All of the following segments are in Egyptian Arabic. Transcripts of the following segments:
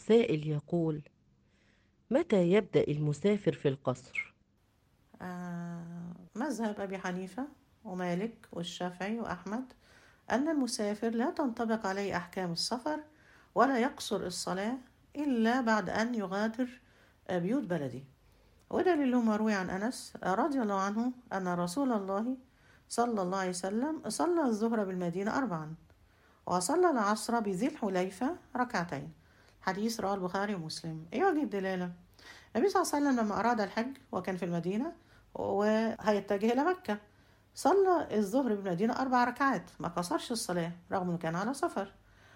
سائل يقول متى يبدأ المسافر في القصر؟ آه، مذهب أبي حنيفة ومالك والشافعي وأحمد أن المسافر لا تنطبق عليه أحكام السفر ولا يقصر الصلاة إلا بعد أن يغادر بيوت بلده ودليل ما روي عن أنس رضي الله عنه أن رسول الله صلى الله عليه وسلم صلى الظهر بالمدينة أربعا وصلى العصر بذي الحليفة ركعتين حديث رواه البخاري ومسلم إيه وجه الدلالة النبي صلى الله عليه وسلم لما أراد الحج وكان في المدينة وهيتجه إلى مكة صلى الظهر بالمدينة أربع ركعات ما قصرش الصلاة رغم أنه كان على سفر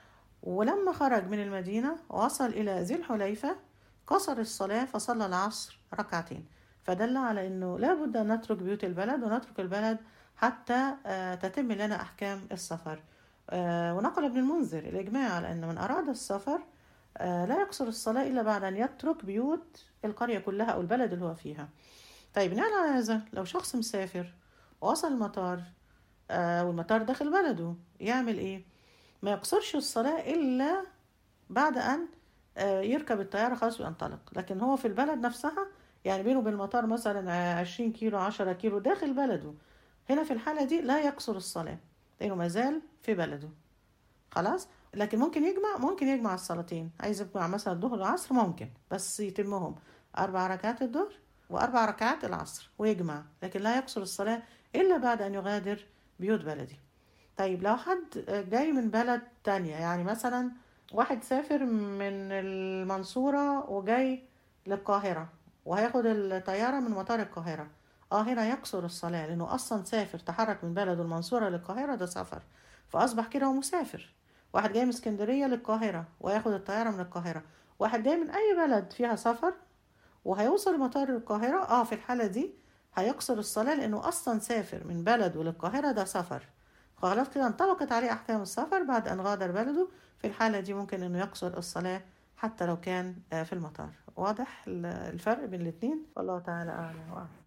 ولما خرج من المدينة وصل إلى ذي الحليفة قصر الصلاة فصلى العصر ركعتين فدل على أنه لا بد أن نترك بيوت البلد ونترك البلد حتى تتم لنا أحكام السفر ونقل ابن المنذر الإجماع على أن من أراد السفر لا يقصر الصلاة إلا بعد أن يترك بيوت القرية كلها أو البلد اللي هو فيها طيب بناء على هذا لو شخص مسافر وصل المطار والمطار داخل بلده يعمل إيه؟ ما يقصرش الصلاة إلا بعد أن يركب الطيارة خلاص وينطلق لكن هو في البلد نفسها يعني بينه وبين المطار مثلا عشرين كيلو عشرة كيلو داخل بلده هنا في الحالة دي لا يقصر الصلاة لأنه مازال في بلده خلاص لكن ممكن يجمع ممكن يجمع الصلاتين عايز يجمع مثلا الظهر والعصر ممكن بس يتمهم أربع ركعات الظهر وأربع ركعات العصر ويجمع لكن لا يقصر الصلاة إلا بعد أن يغادر بيوت بلدي طيب لو حد جاي من بلد تانية يعني مثلا واحد سافر من المنصورة وجاي للقاهرة وهياخد الطيارة من مطار القاهرة اه هنا يقصر الصلاة لأنه أصلا سافر تحرك من بلده المنصورة للقاهرة ده سفر فأصبح كده هو مسافر واحد جاي من اسكندرية للقاهرة وياخد الطيارة من القاهرة واحد جاي من أي بلد فيها سفر وهيوصل لمطار القاهرة اه في الحالة دي هيقصر الصلاة لأنه أصلا سافر من بلده للقاهرة ده سفر خلاص كده انطبقت عليه أحكام السفر بعد أن غادر بلده في الحالة دي ممكن أنه يقصر الصلاة حتى لو كان في المطار واضح الفرق بين الاتنين والله تعالى أعلم وأعلم